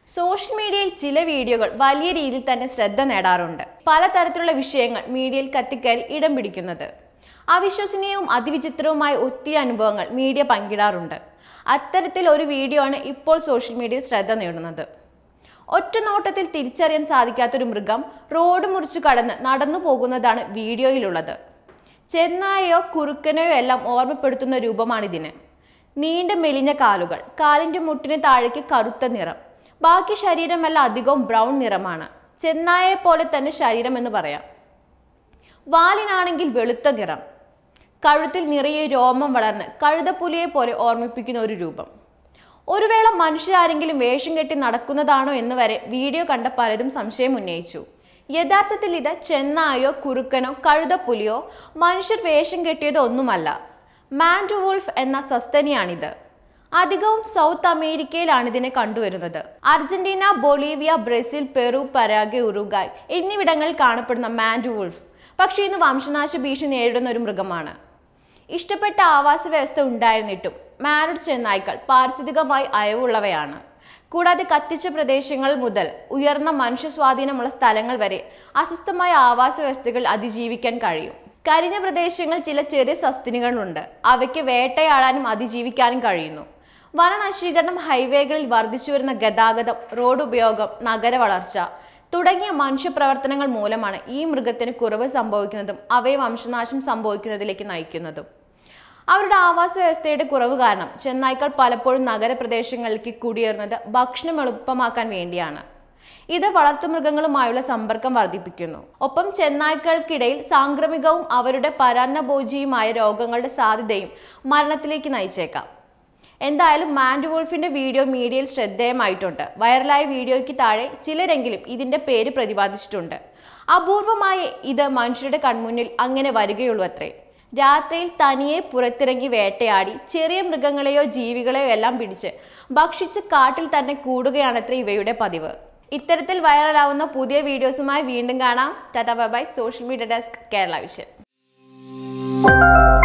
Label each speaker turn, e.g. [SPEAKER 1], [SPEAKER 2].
[SPEAKER 1] social മീഡിയയിൽ ചില വീഡിയോകൾ വലിയ രീതിയിൽ തന്നെ ശ്രദ്ധ നേടാറുണ്ട് പലതരത്തിലുള്ള വിഷയങ്ങൾ മീഡിയയിൽ കത്തിക്കയറി ഇടം പിടിക്കുന്നത് അവിശ്വസനീയവും അതിവിചിത്രവുമായ ഒത്തിരി അനുഭവങ്ങൾ മീഡിയ പങ്കിടാറുണ്ട് അത്തരത്തിൽ ഒരു വീഡിയോ ആണ് ഇപ്പോൾ സോഷ്യൽ മീഡിയയിൽ ശ്രദ്ധ നേടുന്നത് ഒറ്റ നോട്ടത്തിൽ തിരിച്ചറിയാൻ സാധിക്കാത്തൊരു മൃഗം റോഡ് മുറിച്ചു കടന്ന് നടന്നു പോകുന്നതാണ് വീഡിയോയിലുള്ളത് ചെന്നായയോ കുറുക്കനെയോ എല്ലാം ഓർമ്മപ്പെടുത്തുന്ന രൂപമാണിതിന് നീണ്ട മെലിഞ്ഞ കാലുകൾ കാലിന്റെ മുട്ടിന് താഴേക്ക് കറുത്ത നിറം ബാക്കി ശരീരമെല്ലാം അധികവും ബ്രൗൺ നിറമാണ് ചെന്നായയെ പോലെ തന്നെ ശരീരം എന്ന് പറയാം വാലിനാണെങ്കിൽ വെളുത്ത നിറം കഴുത്തിൽ നിറയെ രോമം വളർന്ന് കഴുതപ്പുലിയെ പോലെ ഓർമ്മിപ്പിക്കുന്ന ഒരു രൂപം ഒരു വേള മനുഷ്യരാരെങ്കിലും വേഷം കെട്ടി നടക്കുന്നതാണോ എന്ന് വരെ വീഡിയോ കണ്ട പലരും സംശയം ഉന്നയിച്ചു യഥാർത്ഥത്തിൽ ഇത് ചെന്നായോ കുറുക്കനോ കഴുതപ്പുലിയോ മനുഷ്യർ വേഷം കെട്ടിയതോ ഒന്നുമല്ല മാൻഡു വോൾഫ് എന്ന സസ്തനിയാണിത് അധികവും സൗത്ത് അമേരിക്കയിലാണ് ഇതിനെ കണ്ടുവരുന്നത് Argentina Bolivia Brazil Peru Paraguay Uruguay എന്നിവിടങ്ങളിൽ കാണപ്പെടുന്ന മാൻഡു വോൾഫ് പക്ഷേ ഇന്ന് വംശനാശ ഭീഷണി നേരിടുന്ന ഒരു മൃഗമാണ് ഇഷ്ടപ്പെട്ട ആവാസ വ്യവസ്ഥ ഉണ്ടായിരുന്നിട്ടും മാനുഡ് ചെന്നായ്ക്കൾ പാരിസ്ഥിതികമായി അയവുള്ളവയാണ് കൂടാതെ കത്തിച്ച പ്രദേശങ്ങൾ മുതൽ ഉയർന്ന മനുഷ്യ സ്വാധീനമുള്ള സ്ഥലങ്ങൾ വരെ അസ്വസ്ഥമായ ആവാസ വ്യവസ്ഥകൾ അതിജീവിക്കാൻ കഴിയും കരിഞ്ഞ പ്രദേശങ്ങൾ ചില ചെറിയ സസ്തിനികളുണ്ട് അവയ്ക്ക് വേട്ടയാടാനും അതിജീവിക്കാനും കഴിയുന്നു വനനശീകരണം ഹൈവേകളിൽ വർദ്ധിച്ചു വരുന്ന ഗതാഗതം റോഡ് ഉപയോഗം നഗര വളർച്ച തുടങ്ങിയ മനുഷ്യപ്രവർത്തനങ്ങൾ മൂലമാണ് ഈ മൃഗത്തിന് കുറവ് സംഭവിക്കുന്നതും അവയെ വംശനാശം സംഭവിക്കുന്നതിലേക്ക് നയിക്കുന്നതും അവരുടെ ആവാസ വ്യവസ്ഥയുടെ കുറവ് കാരണം ചെന്നായ്ക്കൾ പലപ്പോഴും നഗരപ്രദേശങ്ങളിലേക്ക് കുടിയേറുന്നത് ഭക്ഷണം എളുപ്പമാക്കാൻ വേണ്ടിയാണ് ഇത് വളർത്തുമൃഗങ്ങളുമായുള്ള സമ്പർക്കം വർദ്ധിപ്പിക്കുന്നു ഒപ്പം ചെന്നായ്ക്കൾക്കിടയിൽ സാംക്രമികവും അവരുടെ പരാന്നഭോജിയുമായ രോഗങ്ങളുടെ സാധ്യതയും മരണത്തിലേക്ക് നയിച്ചേക്കാം എന്തായാലും മാൻഡ് വോൾഫിന്റെ വീഡിയോ മീഡിയയിൽ ശ്രദ്ധേയമായിട്ടുണ്ട് വൈറലായ വീഡിയോയ്ക്ക് താഴെ ചിലരെങ്കിലും ഇതിന്റെ പേര് പ്രതിപാദിച്ചിട്ടുണ്ട് അപൂർവമായി ഇത് മനുഷ്യരുടെ കൺമുന്നിൽ അങ്ങനെ വരികയുള്ളൂ അത്രേ രാത്രിയിൽ തനിയെ പുറത്തിറങ്ങി വേട്ടയാടി ചെറിയ മൃഗങ്ങളെയോ ജീവികളെയോ എല്ലാം പിടിച്ച് ഭക്ഷിച്ച് കാട്ടിൽ തന്നെ കൂടുകയാണത്രേ ഇവയുടെ പതിവ് ഇത്തരത്തിൽ വൈറലാവുന്ന പുതിയ വീഡിയോസുമായി വീണ്ടും കാണാം tata bye bye social media desk Kerala vision